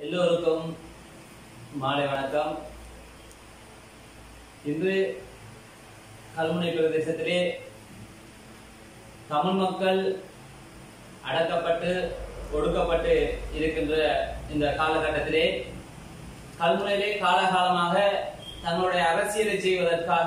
எல்லோருக்கும் மாலை வணக்கம் இன்று கல்முனை பிரதேசத்திலே தமிழ் மக்கள் அடக்கப்பட்டு ஒடுக்கப்பட்டு இருக்கின்ற இந்த காலகட்டத்திலே கல்முனையிலே காலகாலமாக தங்களுடைய அரசியலை செய்வதற்காக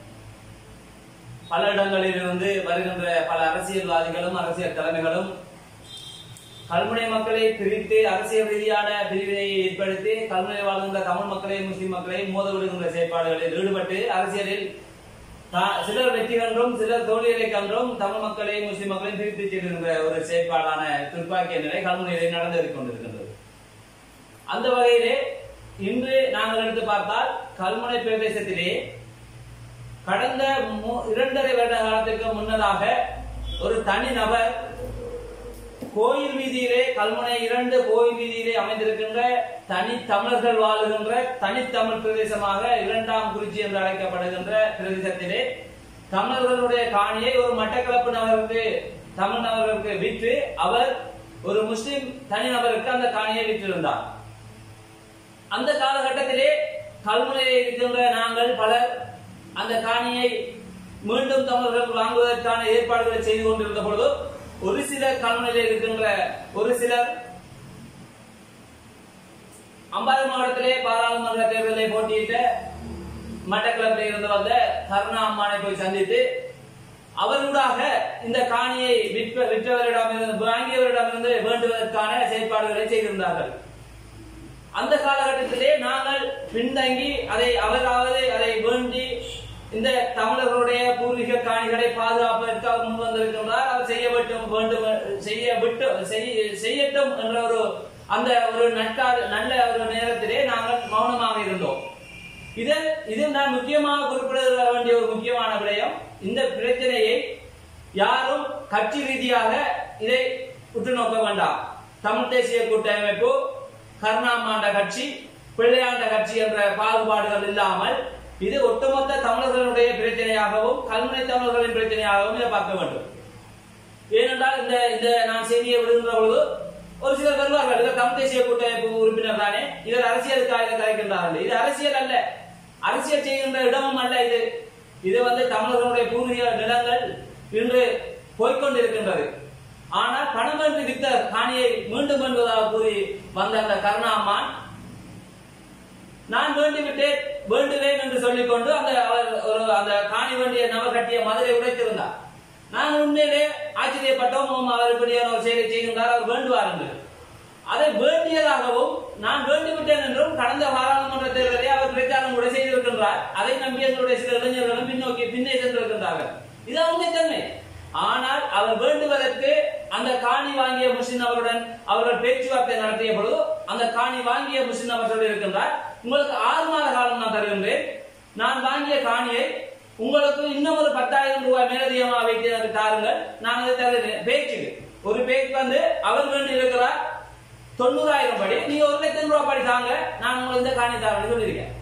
பல இடங்களிலிருந்து வருகின்ற பல அரசியல்வாதிகளும் அரசியல் தலைமைகளும் கல்முனை மக்களை பிரித்து அரசியல் ரீதியான பிரிவினை ஏற்படுத்தி கல்முனை வாழ்கின்ற தமிழ் மக்களை முஸ்லிம் மக்களை மோத விடுகின்ற செயற்பாடுகளில் ஈடுபட்டு அரசியலில் தா- சிலர் வெற்றி கன்றும் சிலர் தோல்வியை கன்றும் தமிழ் மக்களை முஸ்லிம் மக்களையும் பிரித்து செல்கின்ற ஒரு செயற்பாடான துப்பாக்கிய நிலை கல்முனையிலே நடந்து கொண்டிருக்கின்றது அந்த வகையிலே இன்று நாங்கள் எடுத்து பார்த்தால் கல்முனை பிரதேசத்திலே கடந்த மூ- இரண்டரை வருட காலத்திற்கு முன்னதாக ஒரு தனி நபர் கோயில் வீதியிலே கல்முனை இரண்டு கோயில் வீதியிலே அமைந்திருக்கின்ற தனி தமிழர்கள் வாழுகின்ற தனித்தமிழ் பிரதேசமாக இரண்டாம் குறிச்சி என்று அழைக்கப்படுகின்ற பிரதேசத்திலே தமிழர்களுடைய காணியை ஒரு மட்டக்களப்பு நபருக்கு தமிழ் நபருக்கு விற்று அவர் ஒரு முஸ்லிம் தனிநபருக்கு அந்த காணியை விற்றிருந்தார் அந்த காலகட்டத்திலே கல்முனையில் இருக்கின்ற நாங்கள் பலர் அந்த காணியை மீண்டும் தமிழர்கள் வாங்குவதற்கான ஏற்பாடுகளை செய்து கொண்டிருந்த பொழுது ஒரு சிலர் கல்முனையில் இருக்கின்ற ஒரு சிலர் அம்பாறை மாவட்டத்திலே பாராளுமன்ற தேர்தலை போட்டியிட்ட மட்டக்களப்பில் இருந்து வந்த கருணா அம்மானை போய் சந்தித்து அவர்களாக இந்த காணியை விற்ப விற்றவரிடமிருந்து வாங்கியவரிடமிருந்து வேண்டுவதற்கான செயற்பாடுகளை செய்திருந்தார்கள் அந்த காலகட்டத்திலே நாங்கள் பின்தங்கி அதை அவராவது அதை வேண்டி இந்த தமிழர்களுடைய பூர்வீக காணிகளை பாதுகாப்பதற்கு அவர் முன் வந்திருக்கின்றார் அவர் செய்ய வேண்டும் வேண்டும் செய்ய விட்டு செய்ய- செய்யட்டும் என்ற ஒரு அந்த ஒரு நட்காடு நல்ல ஒரு நேரத்திலே நாங்கள் மௌனமாக இருந்தோம் இதில் இதில் நான் முக்கியமாக குறிப்பிட வேண்டிய ஒரு முக்கியமான விடயம் இந்த பிரச்சனையை யாரும் கட்சி ரீதியாக இதை உற்று நோக்க வேண்டாம் தமிழ் தேசிய கூட்டமைப்பு கருணாமாண்ட கட்சி பிள்ளையாண்ட கட்சி என்ற பாகுபாடுகள் இல்லாமல் இது ஒட்டுமொத்த தமிழர்களுடைய பிரச்சனையாகவும் கல்முனை தமிழர்களின் பிரச்சனையாகவும் இதை பார்க்க வேண்டும் ஏனென்றால் இந்த இந்த நான் செய்தியை விடுகின்ற பொழுது ஒரு சிலர் வருவார்கள் இவர் தமிழ் தேசிய கூட்டமைப்பு உறுப்பினர் தானே இவர் அரசியலுக்காக இதை கலைக்கின்றார்கள் இது அரசியல் அல்ல அரசியல் செய்கின்ற இடமும் அல்ல இது இது வந்து தமிழர்களுடைய பூர்வீக நிலங்கள் இன்று போய்க்கொண்டிருக்கின்றது ஆனால் பணம் என்று வித்த காணியை மீண்டும் என்பதாக கூறி வந்த அந்த கருணாம்மான் நான் வேண்டிவிட்டேன் வேண்டுவேன் என்று சொல்லிக்கொண்டு அந்த அவர் ஒரு அந்த காணி வேண்டிய நபர் கட்டிய மதுரை உடைத்திருந்தார் நாங்கள் உண்மையிலே ஆச்சரியப்பட்டோம் ஆம், அவர் இப்படியான ஒரு செயலை செய்கின்றார் அவர் வேண்டுவார் என்று அதை வேண்டியதாகவும் நான் வேண்டிவிட்டேன் என்றும் கடந்த பாராளுமன்ற தேர்தலை அவர் பிரச்சாரம் கூட செய்திருக்கின்றார் அதை நம்பி எங்களுடைய சில இளைஞர்களும் பின்னோக்கி பின்னே சென்றிருக்கின்றார்கள் இது உண்மைத்தன்மை ஆனால் அவர் வேண்டுவதற்கு அந்த காணி வாங்கிய முஸ்லிம் அவருடன் அவர்கள் பேச்சுவார்த்தை நடத்திய பொழுது அந்த காணி வாங்கிய முஸ்லிம் அவர் சொல்லியிருக்கின்றார் உங்களுக்கு ஆறு மாத காலம் நான் தருகின்றேன் நான் வாங்கிய காணியை உங்களுக்கு இன்னும் ஒரு பத்தாயிரம் ரூபாய் மேலதிகமாக வைத்து எனக்கு தாருங்கள் நான் அதை தருகிறேன் பேச்சுக்கு ஒரு பேச்சு வந்து அவர் வேண்டி இருக்கிறார் தொண்ணூறாயிரம் படி நீங்க ஒரு லட்சம் ரூபாய் படி தாங்க நான் உங்களுக்கு இந்த காணி தரேன் சொல்லியிருக்கேன்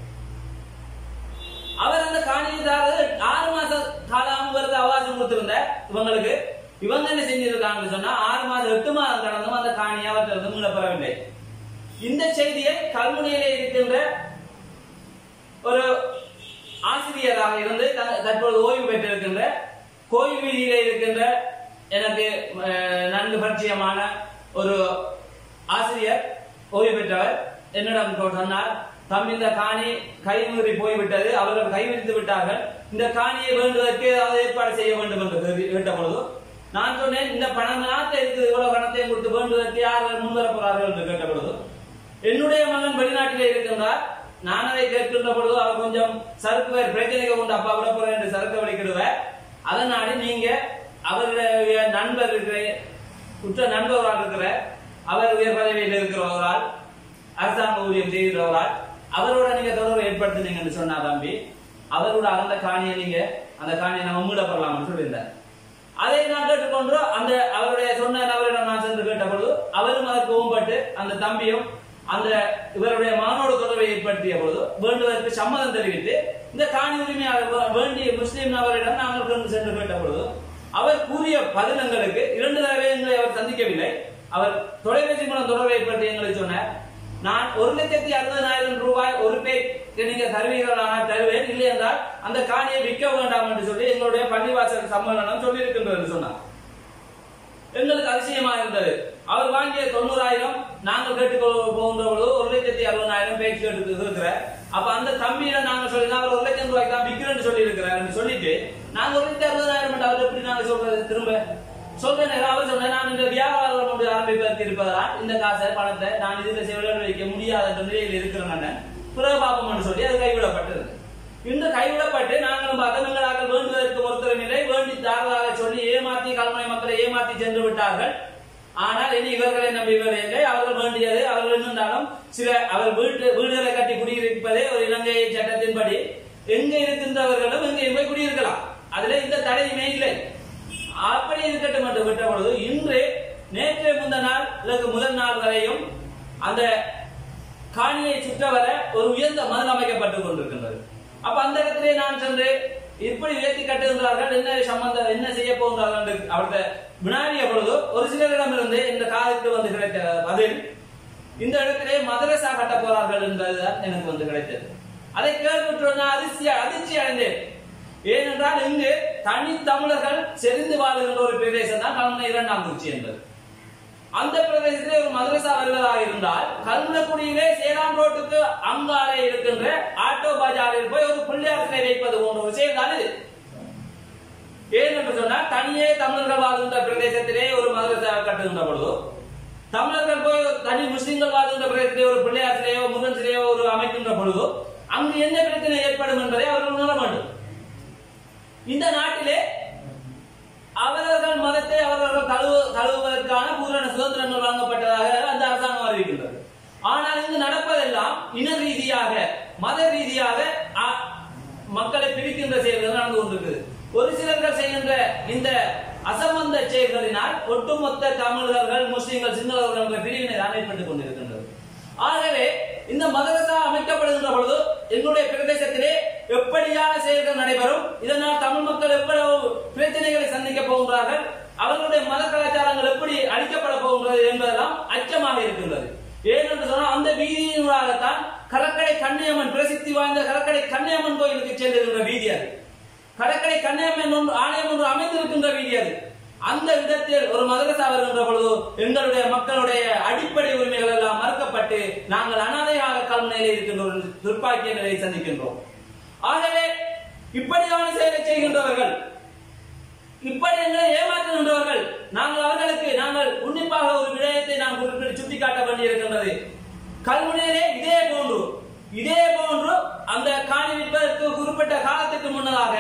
அவர் அந்த காணியை தாரது ஆறு மாச காலம் வருது அவகாசம் கொடுத்திருந்த இவங்களுக்கு இவங்க என்ன செஞ்சிருக்காங்கன்னு சொன்னா ஆறு மாதம் எட்டு மாதம் கடந்தும் அந்த காணியை அவற்றிலிருந்து மீளப்பெறவில்லை இந்த செய்தியை கல்முனையிலே இருக்கின்ற ஒரு ஆசிரியராக இருந்து த- தற்பொழுது ஓய்வு பெற்றிருக்கின்ற கோயில் வீதியிலே இருக்கின்ற எனக்கு அஹ், நன்கு பரிச்சயமான ஒரு ஆசிரியர் ஓய்வு பெற்றவர் என்னிடம் கொ- சொன்னார் தம்பி இந்த காணி கைமீறி போய்விட்டது அவர்கள் கைவிரித்து விட்டார்கள் இந்த காணியை வேண்டுவதற்கு ஏதாவது ஏற்பாடு செய்ய வேண்டும் என்று கேள்வி- கேட்ட பொழுது நான் சொன்னேன் இந்த பணம் நாட்டை இருக்குது இவ்வளவு பணத்தையும் கொடுத்து வேண்டுவதற்கு யார் முன்வர போறார்கள் என்று கேட்ட பொழுது என்னுடைய மகன் வெளிநாட்டிலே இருக்கின்றார் நான் அதை கேட்கின்ற பொழுது அவர் கொஞ்சம் சறுக்கு வேறு பிரச்சனைக்கு கொண்டு அப்பா விட போறேன் என்று சறுக்க வலிக்கிடுவார் அதனால நீங்க அவருடைய நண்பர் இருக்கிற உற்ற நண்பராக இருக்கிற அவர் உயர் பதவியில் இருக்கிற ஒரு ஆள் அரசாங்க ஊழியம் செய்கிற ஒரு ஆள் அவரோட நீங்க தொடர்பு ஏற்படுத்தினீங்கன்னு சொன்னா தம்பி அவரோட அந்த காணியை நீங்க அந்த காணியை நம்ம மீளப்படலாம்னு சொல்லியிருந்தார் அதை நான் கேட்டுக்கொண்டு அந்த அவருடைய சொன்ன நபரிடம் நான் சென்று கேட்ட பொழுது அவரும் அதற்கு ஊம்பட்டு அந்த தம்பியும் அந்த இவருடைய மகனோட தொடர்பை ஏற்படுத்திய பொழுது வேண்டுவதற்கு சம்மதம் தெரிவித்து இந்த காணி உரிமையாளர் வே- வேண்டிய முஸ்லிம் நபரிடம் நாங்கள் கொண்டு சென்று கேட்ட பொழுது அவர் கூறிய பதிலங்களுக்கு இரண்டு தடவை எங்களை அவர் சந்திக்கவில்லை அவர் தொலைபேசி மூலம் தொடர்பை ஏற்படுத்தி எங்களுக்கு சொன்னார் நான் ஒரு லட்சத்தி அறுபதாயிரம் ரூபாய் ஒரு பேருக்கு நீங்க தருவீர்களான தருவேன் இல்லை என்றால் அந்த காணியை விற்க வேண்டாம் என்று சொல்லி எங்களுடைய பள்ளிவாசல் சம்மேளனம் சொல்லி இருக்கின்றது சொன்னார் எங்களுக்கு அதிசயமா இருந்தது அவர் வாங்கிய தொண்ணூறாயிரம் நாங்கள் கேட்டுக் போகின்ற பொழுது ஒரு லட்சத்தி அறுபதாயிரம் பேச்சு எடுத்து இருக்கிற அப்ப அந்த தம்பியில நாங்க சொல்லி அவர் ஒரு லட்சம் ரூபாய்க்கு தான் விற்கிறேன்னு சொல்லி இருக்கிறார் சொல்லிட்டு நாங்க ஒரு லட்சத்தி அறுபதாயிரம் என்று அவர் எப்படி நாங்க சொல்றது திரும்ப சொல்ற நேரம் அவர் சொன்ன நான் இந்த வியாபாரம் ஒன்று ஆரம்பிப்பதற்கு இருப்பதால் இந்த காசை பணத்தை நான் இதுல செலவு வைக்க முடியாத என்ற நிலையில் இருக்கிறேன் பிறகு பாப்போம்னு சொல்லி அது கைவிடப்பட்டது இன்று கைவிடப்பட்டு நாங்களும் பதனங்களாக வேண்டுவதற்கு ஒருத்தரும் இல்லை வேண்டி தாரதாக சொல்லி ஏமாத்தி கல்முனை மக்களை ஏமாத்தி சென்று விட்டார்கள் ஆனால் இனி இவர்களை நம்பியவர் இல்லை அவர்கள் வேண்டியது அவர்கள் இருந்தாலும் சில அவர் வீட்டு வீடுகளை கட்டி குடியிருப்பதே ஒரு இலங்கை சட்டத்தின்படி எங்க இருக்கின்றவர்களும் எங்கே போய் குடியிருக்கலாம் அதுல இந்த தடையுமே இல்லை அப்படி இருக்கட்டும் என்று விட்ட பொழுது இன்று நேற்று முந்த நாள் அல்லது முதல் நாள் வரையும் அந்த காணியை சுற்றவர ஒரு உயர்ந்த மதம் அமைக்கப்பட்டுக் கொண்டிருக்கின்றது அப்ப அந்த இடத்திலே நான் சென்று இப்படி உயர்த்தி கட்டுகின்றார்கள் என்ன சம்பந்தம் என்ன செய்ய போகிறார்கள் என்று அவர்கிட்ட வினாடிய பொழுது ஒரு சிலரிடமிருந்து இந்த காலத்துக்கு வந்து கிடைத்த பதில் இந்த இடத்திலே மதரசா கட்ட போறார்கள் என்பதுதான் எனக்கு வந்து கிடைத்தது அதை கேள்விட்டு நான் அதிர்ச்சி அதிர்ச்சி அடைந்தேன் ஏனென்றால் இங்கு தனி தமிழர்கள் செறிந்து வாழுகின்ற ஒரு பிரதேசம் தான் கல்முனை இரண்டாம் குச்சி என்பது அந்த பிரதேசத்திலே ஒரு மதரசா வருவதாக இருந்தால் கல்முனக்குடியிலே சேலம் ரோட்டுக்கு அங்காலே இருக்கின்ற ஆட்டோ பஜாரில் போய் ஒரு பிள்ளையார் சிலை வைப்பது போன்ற ஒரு செயல் தான் இது ஏன் என்று சொன்னால் தனியே தமிழர்கள் வாழ்கின்ற பிரதேசத்திலே ஒரு மதரசா கட்டுகின்ற பொழுது தமிழர்கள் போய் தனி முஸ்லிம்கள் வாழ்கின்ற பிரதேசத்திலே ஒரு பிள்ளையார் சிலையோ முருகன் சிலையோ ஒரு அமைக்கின்ற பொழுது அங்கு என்ன பிரச்சனை ஏற்படும் என்பதை அவர்கள் உணர வேண்டும் இந்த நாட்டிலே அவரவர்கள் மதத்தை அவரவர்கள் தழுவ தழுவுவதற்கான பூரண சுதந்திரங்கள் வழங்கப்பட்டதாக அந்த அரசாங்கம் அறிவிக்கின்றது ஆனால் இங்கு நடப்பதெல்லாம் இன ரீதியாக மத ரீதியாக அ- மக்களை பிரிக்கின்ற செயல்கள் நடந்து கொண்டிருக்குது ஒரு சிலர்கள் செய்கின்ற இந்த அசம்பந்த செயல்களினால் ஒட்டுமொத்த தமிழர்கள் முஸ்லிம்கள் சிங்களவர்கள் என்ற பிரிவினை தான் ஏற்பட்டுக் கொண்டிருக்கின்றது ஆகவே இந்த மதரசா அமைக்கப்படுகின்ற பொழுது எங்களுடைய பிரதேசத்திலே எப்படியான செயல்கள் நடைபெறும் இதனால் தமிழ் மக்கள் எவ்வளவு பிரச்சனைகளை சந்திக்க போகின்றார்கள் அவர்களுடைய மத கலாச்சாரங்கள் எப்படி அழிக்கப்பட போகின்றது என்பதெல்லாம் அச்சமாக இருக்கின்றது ஏனென்று சொன்னால் அந்த வீதியினூடாகத்தான் கடற்கரை கண்ணியம்மன் பிரசித்தி வாய்ந்த கடற்கரை கண்ணியம்மன் கோயிலுக்கு செல்லுகின்ற வீதி அது கடற்கரை கண்ணியம்மன் ஒன்று ஆலயம் ஒன்று அமைந்திருக்கின்ற வீதி அது அந்த இடத்தில் ஒரு மதரசா வருகின்ற பொழுது எங்களுடைய மக்களுடைய அடிப்படை உரிமைகள் எல்லாம் மறுக்கப்பட்டு நாங்கள் அனாதையாக கல்முனையில் இருக்கின்ற ஒரு துர்ப்பாக்கிய நிலையை சந்திக்கின்றோம் ஆகவே இப்படியான செயலை செய்கின்றவர்கள் இப்படி எங்களை ஏமாற்றுகின்றவர்கள் நாங்கள் அவர்களுக்கு நாங்கள் உன்னிப்பாக ஒரு விடயத்தை நாம் குறிப்பிட்டு சுட்டிக்காட்ட வேண்டியிருக்கின்றது கல்முனையிலே இதே போன்று இதே போன்று அந்த காணி விற்பதற்கு குறிப்பிட்ட காலத்துக்கு முன்னதாக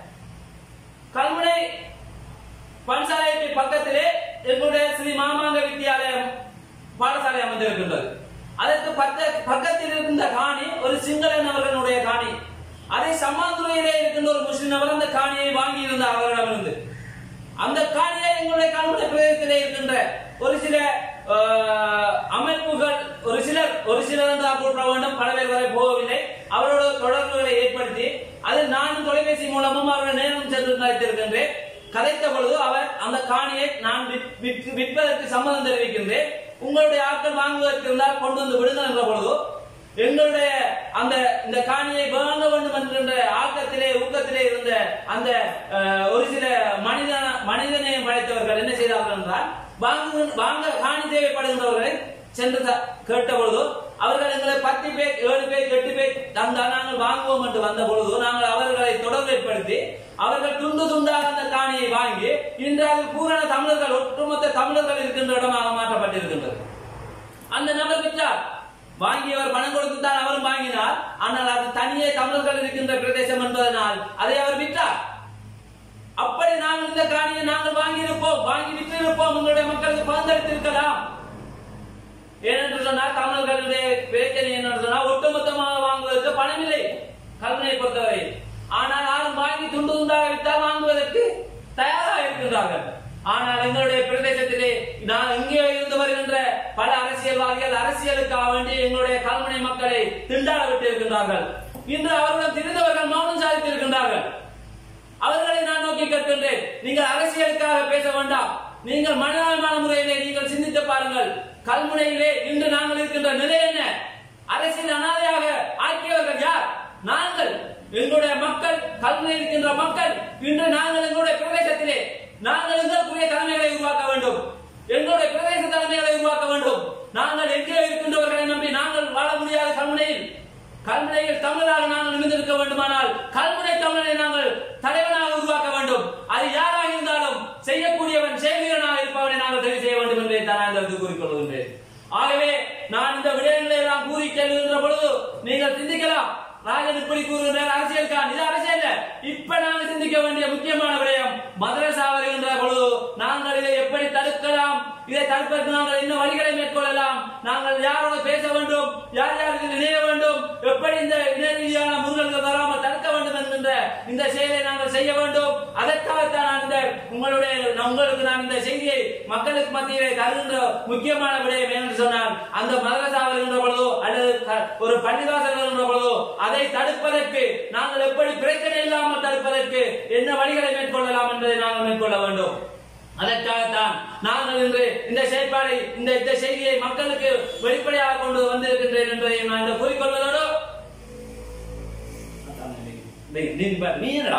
கல்முனை பன்சாலைக்கு பக்கத்திலே எங்களுடைய ஸ்ரீ மாமாங்க வித்தியாலயம் பாடசாலை அமைந்திருக்கின்றது அதற்கு பக்க பக்கத்தில் இருந்த காணி ஒரு சிங்களன் அவர்களுடைய காணி அதை சம்மாந்துறையிலே இருக்கின்ற ஒரு முஸ்லிம் நபர் அந்த காணியை வாங்கி இருந்தார் அவர்களிடமிருந்து அந்த காணியை எங்களுடைய கல்முனை பிரதேசத்திலே இருக்கின்ற ஒரு சில ஆஹ், அமைப்புகள் ஒரு சிலர் ஒரு சிலர் என்று தான் கூட்ட வேண்டும் பல பேர் வரை போகவில்லை அவரோட தொடர்புகளை ஏற்படுத்தி அதில் நானும் தொலைபேசி மூலமும் அவருடைய நேரம் சென்று கதைத்திருக்கின்றேன் கதைத்த பொழுது அவர் அந்த காணியை நான் விற்- விற்று- விற்பதற்கு சம்மதம் தெரிவிக்கின்றேன் உங்களுடைய ஆட்கள் வாங்குவதற்கு இருந்தால் கொண்டு வந்து விடுங்கள் என்ற பொழுது எங்களுடைய அந்த இந்த காணியை வாங்க வேண்டும் என்கின்ற ஆக்கத்திலே ஊக்கத்திலே இருந்த அந்த அஹ், ஒரு சில மனிதன மனிதநேயம் படைத்தவர்கள் என்ன செய்தார்கள் என்றால் வாங்கு வாங்க காணி தேவைப்படுகின்றவர்களை சென்று த- கேட்ட பொழுது அவர்கள் எங்களை பத்து பேர் ஏழு பேர் எட்டு பேர் தந்தால் நாங்கள் வாங்குவோம் என்று வந்த பொழுது நாங்கள் அவர்களை தொடர்பு ஏற்படுத்தி அவர்கள் துண்டு துண்டாக அந்த காணியை வாங்கி இன்று அது பூரண தமிழர்கள் ஒட்டுமொத்த தமிழர்கள் இருக்கின்ற இடமாக மாற்றப்பட்டிருக்கின்றது அந்த நபர் விற்றார் வாங்கியவர் பணம் கொடுத்து தான் அவரும் வாங்கினார் ஆனால் அது தனியே தமிழர்கள் இருக்கின்ற பிரதேசம் என்பதனால் அதை அவர் விற்றார் அப்படி நாங்கள் இந்த காணியை நாங்கள் வாங்கி இருப்போம் வாங்கி விற்று இருப்போம் உங்களுடைய மக்களுக்கு பகிர்ந்தளித்திருக்கலாம் ஏனென்று சொன்னால் தமிழர்களுடைய பிரச்சனை என்னன்னு சொன்னால் ஒட்டுமொத்தமாக வாங்குவதற்கு பணம் இல்லை கல்முனை பொறுத்தவரை ஆனால் யாரும் வாங்கி துண்டு துண்டாக விட்டால் வாங்குவதற்கு தயாராக இருக்கின்றார்கள் ஆனால் எங்களுடைய பிரதேசத்திலே நான் இங்கே இருந்து வருகின்ற பல அரசியல்வாதிகள் அரசியலுக்காக வேண்டி எங்களுடைய கல்முனை மக்களை திண்டாட விட்டு இருக்கின்றார்கள் இன்று அவர்களுடன் தெரிந்தவர்கள் மௌனம் சாதித்து இருக்கின்றார்கள் அவர்களை நான் நோக்கி கேட்கின்றேன் நீங்கள் அரசியலுக்காக பேச வேண்டாம் நீங்கள் மனிதாபிமான முறையிலே நீங்கள் சிந்தித்து பாருங்கள் கல்முனையிலே இன்று நாங்கள் இருக்கின்ற நிலை என்ன அரசியல் அனாதையாக ஆக்கியவர்கள் யார் நாங்கள் எங்களுடைய மக்கள் கல்முனை இருக்கின்ற மக்கள் இன்று நாங்கள் எங்களுடைய பிரதேசத்திலே நாங்கள் எங்களுக்குரிய தலைமைகளை உருவாக்க வேண்டும் எங்களுடைய பிரதேச தலைமைகளை உருவாக்க வேண்டும் நாங்கள் எங்கே இருக்கின்றவர்களை நம்பி நாங்கள் வாழ முடியாத கல்முனையில் கல்முனையில் தமிழராக நாங்கள் நிமிர்ந்திருக்க வேண்டுமானால் கல்முனை தமிழனை நாங்கள் தலைவனாக உருவாக்க வேண்டும் அது யாராக இருந்தாலும் செய்யக்கூடியவன் செய்வீரனாக இருப்பவனை நாங்கள் தெரிவு செய்ய வேண்டும் என்பதை தான் நான் இந்த இடத்தில் கூறிக்கொள்கின்றேன் ஆகவே நான் இந்த விடயங்களை எல்லாம் கூறி செல்கின்ற பொழுது நீங்கள் சிந்திக்கலாம் ராஜன் இப்படி கூறுகின்ற அரசியல் தான் இது அரசியல் இப்ப நாங்கள் சிந்திக்க வேண்டிய முக்கியமான விடயம் மதரசா வருகின்ற பொழுது நாங்கள் இதை எப்படி தடுக்கலாம் இதை தடுப்பதற்கு நாங்கள் என்ன வழிகளை மேற்கொள்ளலாம் நாங்கள் யாரோடு பேச வேண்டும் யார் யாருக்கு இணைய வேண்டும் எப்படி இந்த இன ரீதியான முருகல்கள் வராமல் தடுக்க வேண்டும் என்கின்ற இந்த செயலை நாங்கள் செய்ய வேண்டும் அதற்காகத்தான் நான் இந்த உங்களுடைய உங்களுக்கு நான் இந்த செய்தியை மக்களுக்கு மத்தியிலே தருகின்ற முக்கியமான விடயம் என்று சொன்னால் அந்த மதரசா வருகின்ற பொழுதோ அல்லது க- ஒரு பள்ளிவாசல் வருகின்ற பொழுதோ அதை தடுப்பதற்கு நாங்கள் எப்படி பிரச்சனை இல்லாமல் தடுப்பதற்கு என்ன வழிகளை மேற்கொள்ளலாம் என்பதை நாங்கள் மேற்கொள்ள வேண்டும் அதற்காகத்தான் நாங்கள் இன்று இந்த செயற்பாடை இந்த இந்த செய்தியை மக்களுக்கு வெளிப்படையாக கொண்டு வந்திருக்கின்றேன் என்பதை நான் இந்த கூறிக்கொள்வதோடு டேய், நீ ப- நீ என்னடா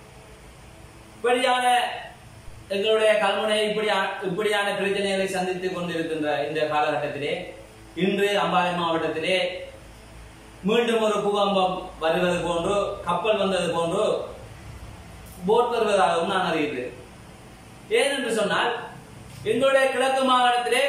இப்படியான எங்களுடைய கல்முனை இப்படி இப்படியான பிரச்சனைகளை சந்தித்துக் கொண்டிருக்கின்ற இந்த காலகட்டத்திலே இன்று அம்பாறை மாவட்டத்திலே மீண்டும் ஒரு பூகம்பம் வருவது போன்று கப்பல் வந்தது போன்று போட் வருவதாகவும் நான் அறிகிறேன் ஏனென்று சொன்னால் எங்களுடைய கிழக்கு மாகாணத்திலே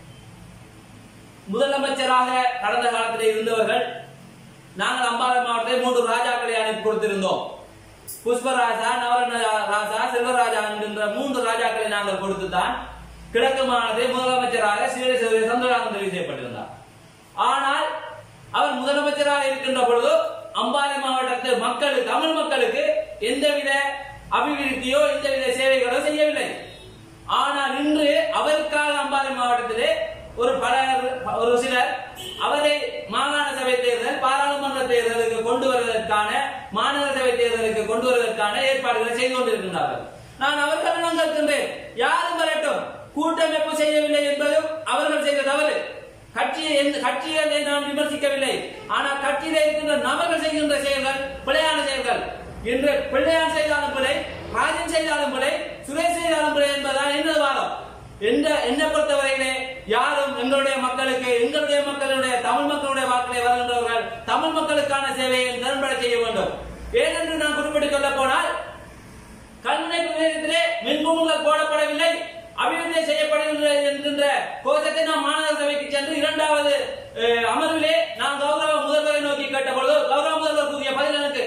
முதலமைச்சராக கடந்த காலத்திலே இருந்தவர்கள் நாங்கள் அம்பாறை மாவட்டத்தில் மூன்று ராஜாக்களை அனுப்பி கொடுத்திருந்தோம் புஷ்பராஜா நவரண ராஜா செல்வராஜா என்கின்ற மூன்று ராஜாக்களை நாங்கள் கொடுத்துதான் கிழக்கு மாநிலத்தில் முதலமைச்சராக ஸ்ரீ சந்திரகாந்தன் தெரிவு செய்யப்பட்டிருந்தார் ஆனால் அவர் முதலமைச்சராக இருக்கின்ற பொழுது அம்பாறை மாவட்டத்து மக்களுக்கு தமிழ் மக்களுக்கு எந்தவித அபிவிருத்தியோ எந்தவித சேவைகளோ செய்யவில்லை ஆனால் இன்று அவருக்காக அம்பாறை மாவட்டத்திலே ஒரு பலர் ஒரு சிலர் அவரை மாகாண சபை தேர்தல் பாராளுமன்ற தேர்தலுக்கு கொண்டு வருவதற்கான மாநகர சபை தேர்தலுக்கு கொண்டு வருவதற்கான ஏற்பாடுகளை செய்து கொண்டிருக்கின்றார்கள் நான் அவர்களிடம் கேட்கின்றேன் யாரும் வரட்டும் கூட்டமைப்பு செய்யவில்லை என்பதும் அவர்கள் செய்த தவறு கட்சியை எந்த கட்சிகளை நாம் விமர்சிக்கவில்லை ஆனால் கட்சியில இருக்கின்ற நபர்கள் செய்கின்ற செயல்கள் பிழையான செயல்கள் இன்று பிள்ளையான் செய்தாலும் பிழை ராஜன் செய்தாலும் பிழை சுரேஷ் செய்தாலும் பிழை என்பதுதான் என்ன வாதம் என்ற என்னை பொறுத்தவரையிலே யாரும் எங்களுடைய மக்களுக்கு எங்களுடைய மக்களுடைய தமிழ் மக்களுடைய வாக்களை வருகின்றவர்கள் தமிழ் மக்களுக்கான சேவையை திறன்பட செய்ய வேண்டும் ஏனென்று நான் குறிப்பிட்டுக் கொள்ள போனால் கல்முனை பிரதேசத்திலே மின்குமுகள் போடப்படவில்லை அபிவிருத்தி செய்யப்படுகின்றது என்கின்ற கோஷத்தை நாம் மாநகர சபைக்கு சென்று இரண்டாவது அஹ், அமர்விலே நான் கௌரவ முதல்வரை நோக்கி கேட்ட பொழுது கௌரவ முதல்வர் கூறிய பதில் எனக்கு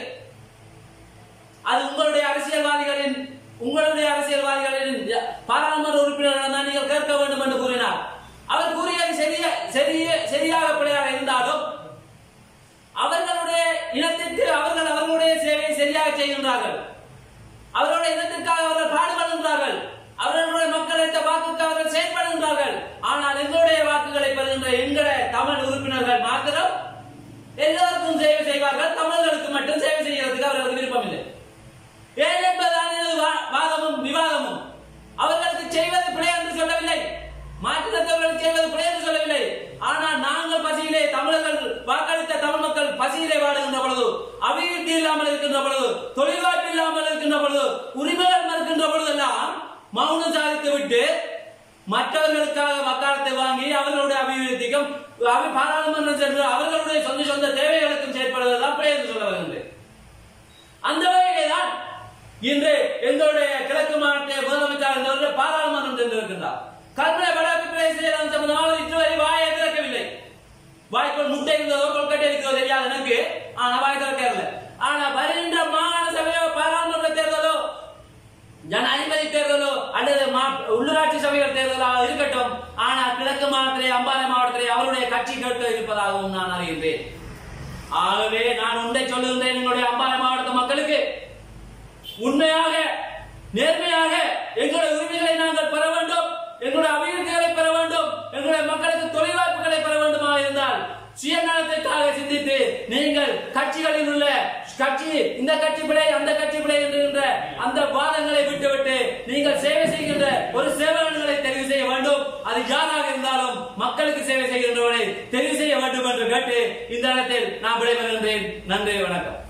அது உங்களுடைய அரசியல்வாதிகளின் உங்களுடைய அரசியல்வாதிகளின் பாராளுமன்ற உறுப்பினர்கள் தான் நீங்கள் கேட்க வேண்டும் என்று கூறினார் அவர் கூறியது சரிய சரிய சரியாக பிழையாக இருந்தாலும் அவர்களுடைய இனத்திற்கு அவர்கள் அவர்களுடைய சேவையை சரியாக செய்கின்றார்கள் அவர்களுடைய இனத்திற்காக அவர்கள் பாடுபடுகின்றார்கள் அவர்களுடைய மக்கள் அளித்த வாக்குக்கு அவர்கள் செயல்படுகின்றார்கள் ஆனால் எங்களுடைய வாக்குகளை பெறுகின்ற எங்களுடைய தமிழ் உறுப்பினர்கள் மாத்திரம் எல்லோருக்கும் சேவை செய்வார்கள் தமிழர்களுக்கு மட்டும் சேவை செய்யறதுக்கு அவர்களுக்கு விருப்பம் இல்லை ஏன் என்பதுதான் எனது வா- வாதமும் விவாதமும் அவர்களுக்கு செய்வது பிழை என்று சொல்லவில்லை மாற்றுத்தவர்களுக்கு செய்வது பிழை என்று சொல்லவில்லை ஆனால் நாங்கள் பசியிலே தமிழர்கள் வாக்களித்த தமிழ் மக்கள் பசியிலே வாடுகின்ற பொழுது அபிவிருத்தி இல்லாமல் இருக்கின்ற பொழுது தொழில்வாய்ப்பு இல்லாமல் இருக்கின்ற பொழுது உரிமைகள் மறுக்கின்ற பொழுதெல்லாம் மௌனம் சாதித்து விட்டு மற்றவர்களுக்காக வக்காலத்தை வாங்கி அவர்களுடைய அபிவிருத்திக்கும் அவை பாராளுமன்றம் சென்று அவர்களுடைய சொந்த சொந்த தேவைகளுக்கும் செயற்படுவதுதான் பிழை என்று சொல்ல வருகின்றேன் அந்த வகையிலே தான் இன்று எங்களுடைய கிழக்கு மாவட்ட முதலமைச்சர் இருந்தவர்கள் பாராளுமன்றம் சென்றிருக்கின்றார் கல்முனை வடக்கு பிரதேசம் சம்பந்தமாக இதுவரை வாயை திறக்கவில்லை வாய்க்குள் முட்டை இருந்ததோ கொல்கட்டை இருக்கிறதோ தெரியாது எனக்கு ஆனா வாய் திறக்கல ஆனா வருகின்ற மாகாண சபையோ பாராளுமன்ற தேர்தலோ ஜனாதிபதி தேர்தலோ அல்லது மா- உள்ளூராட்சி சபைகள் தேர்தலோ இருக்கட்டும் ஆனால் கிழக்கு மாவட்டத்திலே அம்பாறை மாவட்டத்திலே அவருடைய கட்சி கேட்க இருப்பதாகவும் நான் அறிகின்றேன் ஆகவே நான் ஒன்றை சொல்லுகின்றேன் எங்களுடைய அம்பாறை மாவட்ட மக்களுக்கு உண்மையாக நேர்மையாக எங்களுடைய உரிமைகளை நாங்கள் பெற வேண்டும் எங்களுடைய அபிவிருத்திகளை பெற வேண்டும் எங்களுடைய மக்களுக்கு தொழில் வாய்ப்புகளை பெற வேண்டுமாக இருந்தால் சுயநலத்திற்காக சிந்தித்து நீங்கள் கட்சிகளில் உள்ள கட்சி இந்த கட்சி பிழை அந்த கட்சி பிழை என்கின்ற அந்த வாதங்களை விட்டுவிட்டு நீங்கள் சேவை செய்கின்ற ஒரு சேவகர்களை தெரிவு செய்ய வேண்டும் அது யாராக இருந்தாலும் மக்கள் மக்களுக்கு சேவை செய்கின்றவனை தெரிவு செய்ய வேண்டும் என்று கேட்டு இந்த இடத்தில் நான் விடைபெறுகின்றேன் நன்றி வணக்கம்